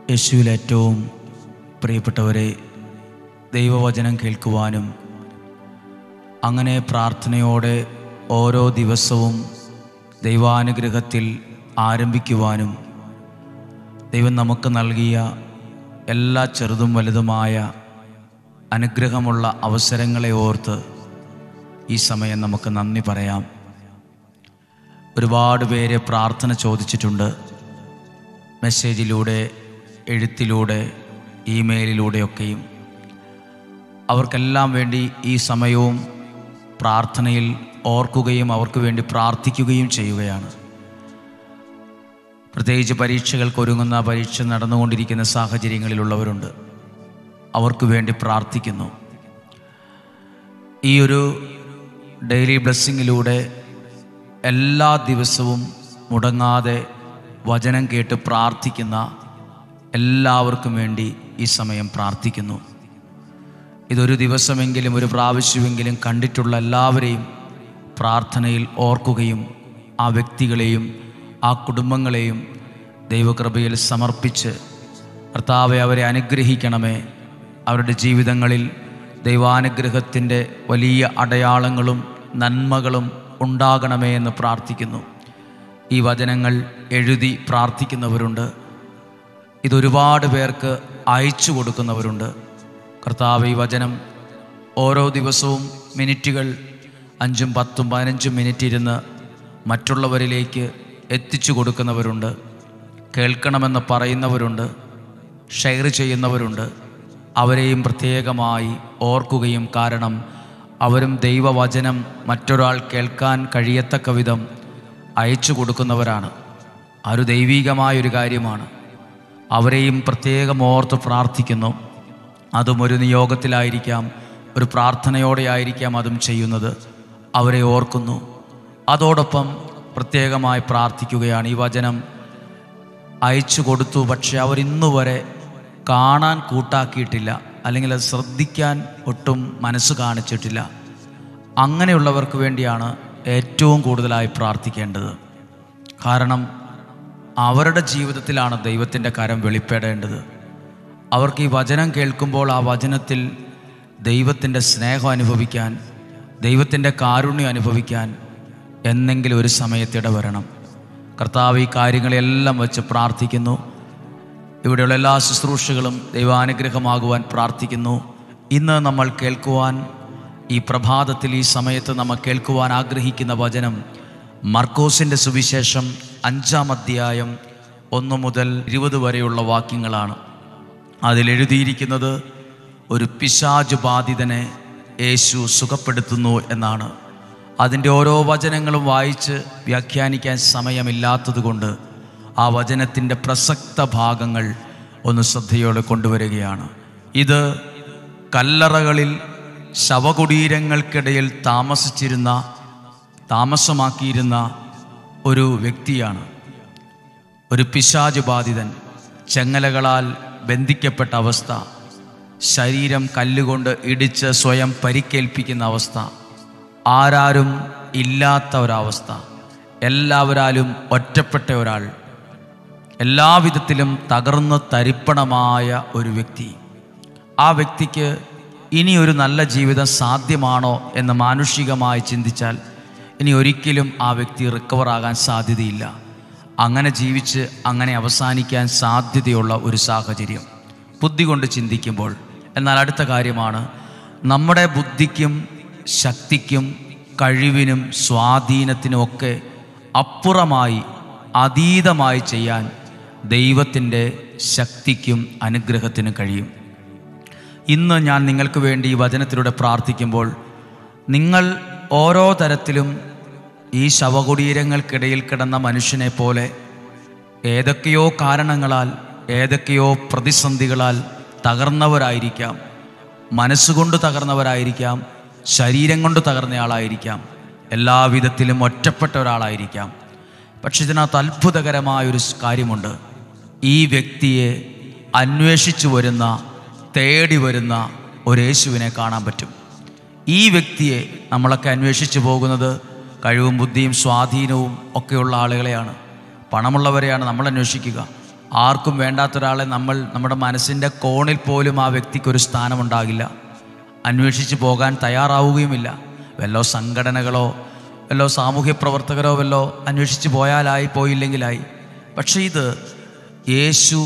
യേശുവിൽ ഏറ്റവും പ്രിയപ്പെട്ടവരെ ദൈവവചനം കേൾക്കുവാനും അങ്ങനെ പ്രാർത്ഥനയോടെ ഓരോ ദിവസവും ദൈവാനുഗ്രഹത്തിൽ ആരംഭിക്കുവാനും ദൈവം നമുക്ക് നൽകിയ എല്ലാ ചെറുതും വലുതുമായ അനുഗ്രഹമുള്ള അവസരങ്ങളെ ഓർത്ത് ഈ സമയം നമുക്ക് നന്ദി പറയാം ഒരുപാട് പേര് പ്രാർത്ഥന ചോദിച്ചിട്ടുണ്ട് മെസ്സേജിലൂടെ എഴുത്തിലൂടെ ഇമെയിലിലൂടെയൊക്കെയും അവർക്കെല്ലാം വേണ്ടി ഈ സമയവും പ്രാർത്ഥനയിൽ ഓർക്കുകയും അവർക്ക് വേണ്ടി പ്രാർത്ഥിക്കുകയും ചെയ്യുകയാണ് പ്രത്യേകിച്ച് പരീക്ഷകൾക്ക് ഒരുങ്ങുന്ന പരീക്ഷ നടന്നുകൊണ്ടിരിക്കുന്ന സാഹചര്യങ്ങളിലുള്ളവരുണ്ട് അവർക്ക് വേണ്ടി പ്രാർത്ഥിക്കുന്നു ഈ ഒരു ഡെയിലി ബ്ലെസ്സിങ്ങിലൂടെ എല്ലാ ദിവസവും മുടങ്ങാതെ വചനം കേട്ട് പ്രാർത്ഥിക്കുന്ന എല്ലാവർക്കും വേണ്ടി ഈ സമയം പ്രാർത്ഥിക്കുന്നു ഇതൊരു ദിവസമെങ്കിലും ഒരു പ്രാവശ്യമെങ്കിലും കണ്ടിട്ടുള്ള എല്ലാവരെയും പ്രാർത്ഥനയിൽ ഓർക്കുകയും ആ വ്യക്തികളെയും ആ കുടുംബങ്ങളെയും ദൈവകൃപയിൽ സമർപ്പിച്ച് കർത്താവെ അവരെ അനുഗ്രഹിക്കണമേ അവരുടെ ജീവിതങ്ങളിൽ ദൈവാനുഗ്രഹത്തിൻ്റെ വലിയ അടയാളങ്ങളും നന്മകളും ഉണ്ടാകണമേ എന്ന് പ്രാർത്ഥിക്കുന്നു ഈ വചനങ്ങൾ എഴുതി പ്രാർത്ഥിക്കുന്നവരുണ്ട് ഇതൊരുപാട് പേർക്ക് അയച്ചു കൊടുക്കുന്നവരുണ്ട് കർത്താവ് ഈ വചനം ഓരോ ദിവസവും മിനിറ്റുകൾ അഞ്ചും പത്തും പതിനഞ്ചും മിനിറ്റ് ഇരുന്ന് മറ്റുള്ളവരിലേക്ക് എത്തിച്ചു കൊടുക്കുന്നവരുണ്ട് കേൾക്കണമെന്ന് പറയുന്നവരുണ്ട് ഷെയർ ചെയ്യുന്നവരുണ്ട് അവരെയും പ്രത്യേകമായി ഓർക്കുകയും കാരണം അവരും ദൈവവചനം മറ്റൊരാൾ കേൾക്കാൻ കഴിയത്തക്ക വിധം അയച്ചു കൊടുക്കുന്നവരാണ് ആ ഒരു ദൈവീകമായൊരു കാര്യമാണ് അവരെയും പ്രത്യേകം ഓർത്ത് പ്രാർത്ഥിക്കുന്നു അതും ഒരു നിയോഗത്തിലായിരിക്കാം ഒരു പ്രാർത്ഥനയോടെ ആയിരിക്കാം അതും ചെയ്യുന്നത് അവരെ ഓർക്കുന്നു അതോടൊപ്പം പ്രത്യേകമായി പ്രാർത്ഥിക്കുകയാണ് ഈ വചനം അയച്ചു കൊടുത്തു പക്ഷെ അവർ ഇന്നു വരെ കാണാൻ കൂട്ടാക്കിയിട്ടില്ല അല്ലെങ്കിൽ അത് ശ്രദ്ധിക്കാൻ ഒട്ടും മനസ്സ് കാണിച്ചിട്ടില്ല അങ്ങനെയുള്ളവർക്ക് വേണ്ടിയാണ് ഏറ്റവും കൂടുതലായി പ്രാർത്ഥിക്കേണ്ടത് കാരണം അവരുടെ ജീവിതത്തിലാണ് ദൈവത്തിൻ്റെ കരം വെളിപ്പെടേണ്ടത് അവർക്ക് ഈ വചനം കേൾക്കുമ്പോൾ ആ വചനത്തിൽ ദൈവത്തിൻ്റെ സ്നേഹം അനുഭവിക്കാൻ ദൈവത്തിൻ്റെ കാരുണ്യം അനുഭവിക്കാൻ എന്നെങ്കിലും ഒരു സമയത്തിട വരണം കർത്താവ് ഈ കാര്യങ്ങളെല്ലാം വെച്ച് പ്രാർത്ഥിക്കുന്നു ഇവിടെയുള്ള എല്ലാ ശുശ്രൂഷകളും ദൈവാനുഗ്രഹമാകുവാൻ പ്രാർത്ഥിക്കുന്നു ഇന്ന് നമ്മൾ കേൾക്കുവാൻ ഈ പ്രഭാതത്തിൽ ഈ സമയത്ത് നമ്മൾ കേൾക്കുവാൻ ആഗ്രഹിക്കുന്ന വചനം മർക്കോസിൻ്റെ സുവിശേഷം അഞ്ചാം അധ്യായം ഒന്ന് മുതൽ ഇരുപത് വരെയുള്ള വാക്യങ്ങളാണ് അതിലെഴുതിയിരിക്കുന്നത് ഒരു പിശാജ് ബാധിതനെ യേശു സുഖപ്പെടുത്തുന്നു എന്നാണ് അതിൻ്റെ ഓരോ വചനങ്ങളും വായിച്ച് വ്യാഖ്യാനിക്കാൻ സമയമില്ലാത്തതുകൊണ്ട് ആ വചനത്തിൻ്റെ പ്രസക്ത ഭാഗങ്ങൾ ഒന്ന് ശ്രദ്ധയോടെ കൊണ്ടുവരികയാണ് ഇത് കല്ലറകളിൽ ശവകുടീരങ്ങൾക്കിടയിൽ താമസിച്ചിരുന്ന താമസമാക്കിയിരുന്ന ഒരു വ്യക്തിയാണ് ഒരു പിശാജ് ബാധിതൻ ചെങ്ങലകളാൽ ബന്ധിക്കപ്പെട്ട അവസ്ഥ ശരീരം കല്ലുകൊണ്ട് ഇടിച്ച് സ്വയം പരിക്കേൽപ്പിക്കുന്ന അവസ്ഥ ആരാരും ഇല്ലാത്ത ഒരവസ്ഥ എല്ലാവരാലും ഒറ്റപ്പെട്ട ഒരാൾ എല്ലാവിധത്തിലും തകർന്ന് തരിപ്പണമായ ഒരു വ്യക്തി ആ വ്യക്തിക്ക് ഇനി ഒരു നല്ല ജീവിതം സാധ്യമാണോ എന്ന് മാനുഷികമായി ചിന്തിച്ചാൽ ഇനി ഒരിക്കലും ആ വ്യക്തി റിക്കവർ ആകാൻ സാധ്യതയില്ല അങ്ങനെ ജീവിച്ച് അങ്ങനെ അവസാനിക്കാൻ സാധ്യതയുള്ള ഒരു സാഹചര്യം ബുദ്ധി കൊണ്ട് ചിന്തിക്കുമ്പോൾ എന്നാൽ അടുത്ത കാര്യമാണ് നമ്മുടെ ബുദ്ധിക്കും ശക്തിക്കും കഴിവിനും സ്വാധീനത്തിനുമൊക്കെ അപ്പുറമായി അതീതമായി ചെയ്യാൻ ദൈവത്തിൻ്റെ ശക്തിക്കും അനുഗ്രഹത്തിനും കഴിയും ഇന്ന് ഞാൻ നിങ്ങൾക്ക് വേണ്ടി ഈ വചനത്തിലൂടെ പ്രാർത്ഥിക്കുമ്പോൾ നിങ്ങൾ ഓരോ തരത്തിലും ഈ ശവകുടീരങ്ങൾക്കിടയിൽ കിടന്ന മനുഷ്യനെ പോലെ ഏതൊക്കെയോ കാരണങ്ങളാൽ ഏതൊക്കെയോ പ്രതിസന്ധികളാൽ തകർന്നവരായിരിക്കാം മനസ്സുകൊണ്ട് തകർന്നവരായിരിക്കാം ശരീരം കൊണ്ട് തകർന്നയാളായിരിക്കാം എല്ലാവിധത്തിലും ഒറ്റപ്പെട്ട ഒരാളായിരിക്കാം പക്ഷെ ഇതിനകത്ത് അത്ഭുതകരമായൊരു കാര്യമുണ്ട് ഈ വ്യക്തിയെ അന്വേഷിച്ചു വരുന്ന തേടി വരുന്ന ഒരു യേശുവിനെ കാണാൻ പറ്റും ഈ വ്യക്തിയെ നമ്മളൊക്കെ അന്വേഷിച്ചു പോകുന്നത് കഴിവും ബുദ്ധിയും സ്വാധീനവും ഒക്കെയുള്ള ആളുകളെയാണ് പണമുള്ളവരെയാണ് നമ്മൾ അന്വേഷിക്കുക ആർക്കും വേണ്ടാത്ത ഒരാളെ നമ്മൾ നമ്മുടെ മനസ്സിൻ്റെ കോണിൽ പോലും ആ വ്യക്തിക്കൊരു സ്ഥാനമുണ്ടാകില്ല അന്വേഷിച്ച് പോകാൻ തയ്യാറാവുകയുമില്ല വല്ലോ സംഘടനകളോ വല്ലോ സാമൂഹ്യ പ്രവർത്തകരോ വല്ലോ അന്വേഷിച്ച് പോയാലായി പോയില്ലെങ്കിലായി പക്ഷേ ഇത് യേശു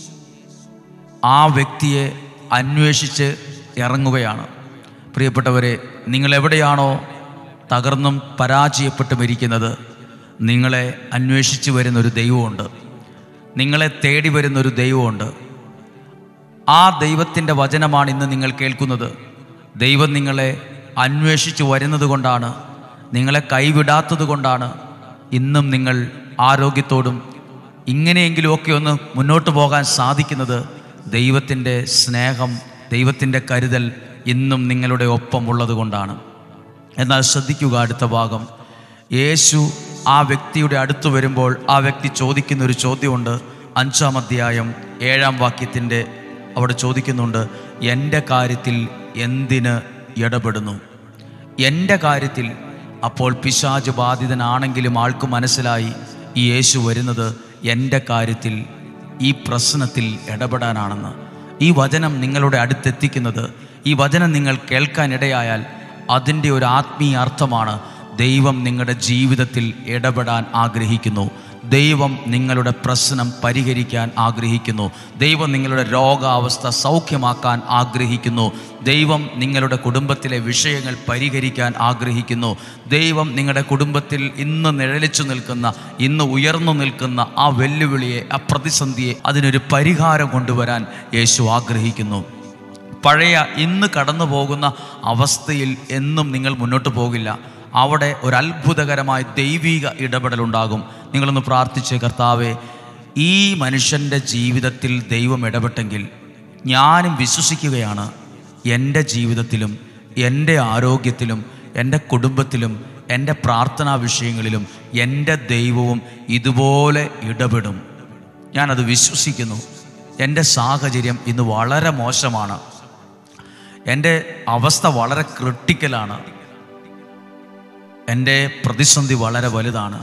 ആ വ്യക്തിയെ അന്വേഷിച്ച് ഇറങ്ങുകയാണ് പ്രിയപ്പെട്ടവരെ നിങ്ങൾ എവിടെയാണോ തകർന്നും പരാജയപ്പെട്ടും ഇരിക്കുന്നത് നിങ്ങളെ അന്വേഷിച്ച് വരുന്നൊരു ദൈവമുണ്ട് നിങ്ങളെ തേടി വരുന്നൊരു ദൈവമുണ്ട് ആ ദൈവത്തിൻ്റെ വചനമാണ് ഇന്ന് നിങ്ങൾ കേൾക്കുന്നത് ദൈവം നിങ്ങളെ അന്വേഷിച്ച് വരുന്നത് കൊണ്ടാണ് നിങ്ങളെ കൈവിടാത്തത് കൊണ്ടാണ് ഇന്നും നിങ്ങൾ ആരോഗ്യത്തോടും ഇങ്ങനെയെങ്കിലുമൊക്കെ ഒന്ന് മുന്നോട്ട് പോകാൻ സാധിക്കുന്നത് ദൈവത്തിൻ്റെ സ്നേഹം ദൈവത്തിൻ്റെ കരുതൽ ഇന്നും നിങ്ങളുടെ ഒപ്പം ഉള്ളത് കൊണ്ടാണ് എന്നാൽ ശ്രദ്ധിക്കുക അടുത്ത ഭാഗം യേശു ആ വ്യക്തിയുടെ അടുത്ത് വരുമ്പോൾ ആ വ്യക്തി ചോദിക്കുന്ന ഒരു ചോദ്യമുണ്ട് അഞ്ചാം അധ്യായം ഏഴാം വാക്യത്തിൻ്റെ അവിടെ ചോദിക്കുന്നുണ്ട് എൻ്റെ കാര്യത്തിൽ എന്തിന് ഇടപെടുന്നു എൻ്റെ കാര്യത്തിൽ അപ്പോൾ പിശാച് ബാധിതനാണെങ്കിലും ആൾക്ക് മനസ്സിലായി ഈ യേശു വരുന്നത് എൻ്റെ കാര്യത്തിൽ ഈ പ്രശ്നത്തിൽ ഇടപെടാനാണെന്ന് ഈ വചനം നിങ്ങളുടെ അടുത്തെത്തിക്കുന്നത് ഈ വചനം നിങ്ങൾ കേൾക്കാനിടയായാൽ അതിൻ്റെ ഒരു ആത്മീയ അർത്ഥമാണ് ദൈവം നിങ്ങളുടെ ജീവിതത്തിൽ ഇടപെടാൻ ആഗ്രഹിക്കുന്നു ദൈവം നിങ്ങളുടെ പ്രശ്നം പരിഹരിക്കാൻ ആഗ്രഹിക്കുന്നു ദൈവം നിങ്ങളുടെ രോഗാവസ്ഥ സൗഖ്യമാക്കാൻ ആഗ്രഹിക്കുന്നു ദൈവം നിങ്ങളുടെ കുടുംബത്തിലെ വിഷയങ്ങൾ പരിഹരിക്കാൻ ആഗ്രഹിക്കുന്നു ദൈവം നിങ്ങളുടെ കുടുംബത്തിൽ ഇന്ന് നിഴലിച്ചു നിൽക്കുന്ന ഇന്ന് ഉയർന്നു നിൽക്കുന്ന ആ വെല്ലുവിളിയെ ആ പ്രതിസന്ധിയെ അതിനൊരു പരിഹാരം കൊണ്ടുവരാൻ യേശു ആഗ്രഹിക്കുന്നു പഴയ ഇന്ന് കടന്നു പോകുന്ന അവസ്ഥയിൽ എന്നും നിങ്ങൾ മുന്നോട്ട് പോകില്ല അവിടെ ഒരു അത്ഭുതകരമായ ദൈവിക ഇടപെടലുണ്ടാകും നിങ്ങളൊന്ന് പ്രാർത്ഥിച്ച് കർത്താവെ ഈ മനുഷ്യൻ്റെ ജീവിതത്തിൽ ദൈവം ഇടപെട്ടെങ്കിൽ ഞാനും വിശ്വസിക്കുകയാണ് എൻ്റെ ജീവിതത്തിലും എൻ്റെ ആരോഗ്യത്തിലും എൻ്റെ കുടുംബത്തിലും എൻ്റെ പ്രാർത്ഥനാ വിഷയങ്ങളിലും എൻ്റെ ദൈവവും ഇതുപോലെ ഇടപെടും ഞാനത് വിശ്വസിക്കുന്നു എൻ്റെ സാഹചര്യം ഇന്ന് വളരെ മോശമാണ് എൻ്റെ അവസ്ഥ വളരെ ക്രിട്ടിക്കലാണ് എൻ്റെ പ്രതിസന്ധി വളരെ വലുതാണ്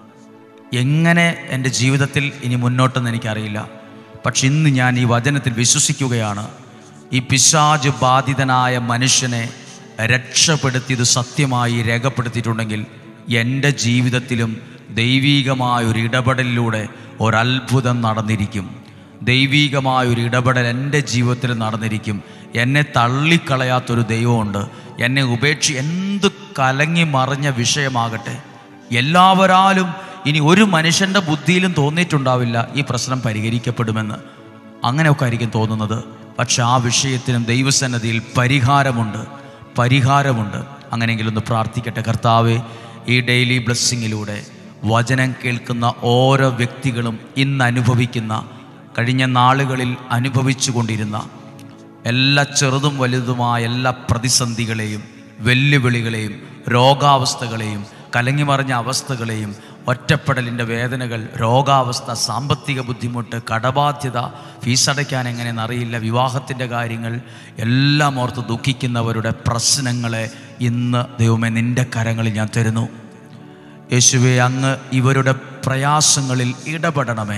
എങ്ങനെ എൻ്റെ ജീവിതത്തിൽ ഇനി മുന്നോട്ടെന്ന് എനിക്കറിയില്ല പക്ഷെ ഇന്ന് ഞാൻ ഈ വചനത്തിൽ വിശ്വസിക്കുകയാണ് ഈ പിശാജ് ബാധിതനായ മനുഷ്യനെ രക്ഷപ്പെടുത്തിയത് സത്യമായി രേഖപ്പെടുത്തിയിട്ടുണ്ടെങ്കിൽ എൻ്റെ ജീവിതത്തിലും ദൈവീകമായ ഒരു ഇടപെടലിലൂടെ ഒരത്ഭുതം നടന്നിരിക്കും ദൈവീകമായ ഒരു ഇടപെടൽ എൻ്റെ ജീവിതത്തിൽ നടന്നിരിക്കും എന്നെ തള്ളിക്കളയാത്തൊരു ദൈവമുണ്ട് എന്നെ ഉപേക്ഷി എന്ത് കലങ്ങി മറിഞ്ഞ വിഷയമാകട്ടെ എല്ലാവരാലും ഇനി ഒരു മനുഷ്യൻ്റെ ബുദ്ധിയിലും തോന്നിയിട്ടുണ്ടാവില്ല ഈ പ്രശ്നം പരിഹരിക്കപ്പെടുമെന്ന് അങ്ങനെയൊക്കെ ആയിരിക്കും തോന്നുന്നത് പക്ഷെ ആ വിഷയത്തിനും ദൈവസന്നതിയിൽ പരിഹാരമുണ്ട് പരിഹാരമുണ്ട് അങ്ങനെയെങ്കിലും ഒന്ന് പ്രാർത്ഥിക്കട്ടെ കർത്താവെ ഈ ഡെയിലി ബ്ലെസ്സിങ്ങിലൂടെ വചനം കേൾക്കുന്ന ഓരോ വ്യക്തികളും ഇന്ന് അനുഭവിക്കുന്ന കഴിഞ്ഞ നാളുകളിൽ അനുഭവിച്ചു കൊണ്ടിരുന്ന എല്ലാ ചെറുതും വലുതുമായ എല്ലാ പ്രതിസന്ധികളെയും വെല്ലുവിളികളെയും രോഗാവസ്ഥകളെയും കലങ്ങിമറിഞ്ഞ അവസ്ഥകളെയും ഒറ്റപ്പെടലിൻ്റെ വേദനകൾ രോഗാവസ്ഥ സാമ്പത്തിക ബുദ്ധിമുട്ട് കടബാധ്യത ഫീസടയ്ക്കാൻ എങ്ങനെയെന്ന് അറിയില്ല വിവാഹത്തിൻ്റെ കാര്യങ്ങൾ എല്ലാം ഓർത്ത് ദുഃഖിക്കുന്നവരുടെ പ്രശ്നങ്ങളെ ഇന്ന് ദൈവമേ നിൻ്റെ കരങ്ങളിൽ ഞാൻ തരുന്നു യേശുവെ അങ്ങ് ഇവരുടെ പ്രയാസങ്ങളിൽ ഇടപെടണമേ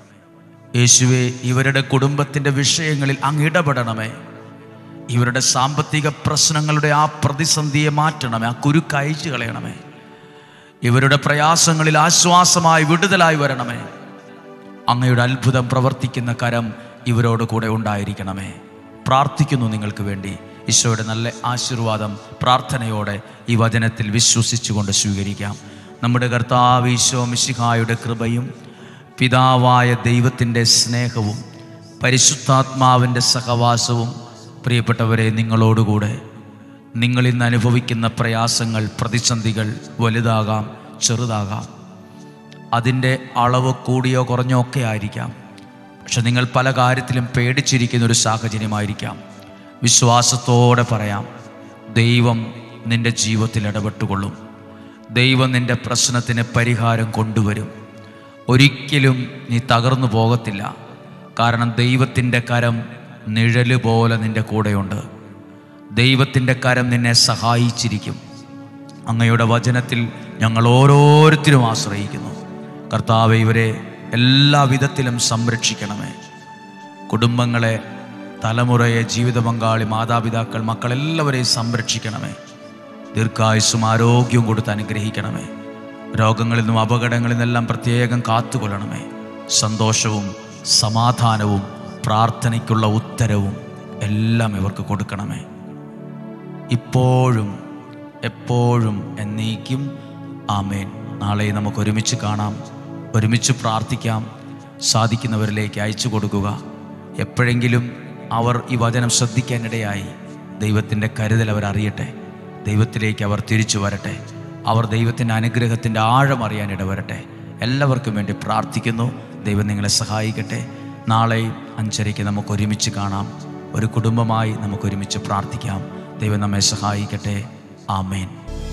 യേശുവെ ഇവരുടെ കുടുംബത്തിൻ്റെ വിഷയങ്ങളിൽ അങ്ങ് ഇടപെടണമേ ഇവരുടെ സാമ്പത്തിക പ്രശ്നങ്ങളുടെ ആ പ്രതിസന്ധിയെ മാറ്റണമേ ആ കുരുക്ക് അയച്ചു കളയണമേ ഇവരുടെ പ്രയാസങ്ങളിൽ ആശ്വാസമായി വിടുതലായി വരണമേ അങ്ങയുടെ അത്ഭുതം പ്രവർത്തിക്കുന്ന കരം ഇവരോട് കൂടെ ഉണ്ടായിരിക്കണമേ പ്രാർത്ഥിക്കുന്നു നിങ്ങൾക്ക് വേണ്ടി ഈശോയുടെ നല്ല ആശീർവാദം പ്രാർത്ഥനയോടെ ഈ വചനത്തിൽ വിശ്വസിച്ചുകൊണ്ട് സ്വീകരിക്കാം നമ്മുടെ കർത്താവ് ഈശോ മിശിഹായുടെ കൃപയും പിതാവായ ദൈവത്തിൻ്റെ സ്നേഹവും പരിശുദ്ധാത്മാവിൻ്റെ സഹവാസവും പ്രിയപ്പെട്ടവരെ നിങ്ങളോടുകൂടെ നിങ്ങൾ ഇന്ന് അനുഭവിക്കുന്ന പ്രയാസങ്ങൾ പ്രതിസന്ധികൾ വലുതാകാം ചെറുതാകാം അതിൻ്റെ അളവ് കൂടിയോ കുറഞ്ഞോ ഒക്കെ ആയിരിക്കാം പക്ഷെ നിങ്ങൾ പല കാര്യത്തിലും പേടിച്ചിരിക്കുന്ന ഒരു സാഹചര്യമായിരിക്കാം വിശ്വാസത്തോടെ പറയാം ദൈവം നിൻ്റെ ജീവിതത്തിൽ ഇടപെട്ടുകൊള്ളും ദൈവം നിൻ്റെ പ്രശ്നത്തിന് പരിഹാരം കൊണ്ടുവരും ഒരിക്കലും നീ തകർന്നു പോകത്തില്ല കാരണം ദൈവത്തിൻ്റെ കരം നിഴല് പോലെ നിൻ്റെ കൂടെയുണ്ട് ദൈവത്തിൻ്റെ കരം നിന്നെ സഹായിച്ചിരിക്കും അങ്ങയുടെ വചനത്തിൽ ഞങ്ങൾ ഓരോരുത്തരും ആശ്രയിക്കുന്നു കർത്താവ് ഇവരെ എല്ലാ വിധത്തിലും സംരക്ഷിക്കണമേ കുടുംബങ്ങളെ തലമുറയെ ജീവിത പങ്കാളി മാതാപിതാക്കൾ മക്കളെല്ലാവരെയും സംരക്ഷിക്കണമേ ദീർഘായുസ്സും ആരോഗ്യവും കൊടുത്ത് അനുഗ്രഹിക്കണമേ രോഗങ്ങളിൽ നിന്നും അപകടങ്ങളിൽ നിന്നെല്ലാം പ്രത്യേകം കാത്തുകൊള്ളണമേ സന്തോഷവും സമാധാനവും പ്രാർത്ഥനയ്ക്കുള്ള ഉത്തരവും എല്ലാം ഇവർക്ക് കൊടുക്കണമേ ഇപ്പോഴും എപ്പോഴും എന്നേക്കും ആമേൻ നാളെ നമുക്ക് ഒരുമിച്ച് കാണാം ഒരുമിച്ച് പ്രാർത്ഥിക്കാം സാധിക്കുന്നവരിലേക്ക് അയച്ചു കൊടുക്കുക എപ്പോഴെങ്കിലും അവർ ഈ വചനം ശ്രദ്ധിക്കാനിടയായി ദൈവത്തിൻ്റെ കരുതൽ അവർ അറിയട്ടെ ദൈവത്തിലേക്ക് അവർ തിരിച്ചു വരട്ടെ അവർ ദൈവത്തിൻ്റെ അനുഗ്രഹത്തിൻ്റെ ആഴം അറിയാൻ ഇടവരട്ടെ എല്ലാവർക്കും വേണ്ടി പ്രാർത്ഥിക്കുന്നു ദൈവം നിങ്ങളെ സഹായിക്കട്ടെ നാളെ അഞ്ചരയ്ക്ക് നമുക്ക് ഒരുമിച്ച് കാണാം ഒരു കുടുംബമായി നമുക്ക് ഒരുമിച്ച് പ്രാർത്ഥിക്കാം ദൈവം നമ്മെ സഹായിക്കട്ടെ ആമേൻ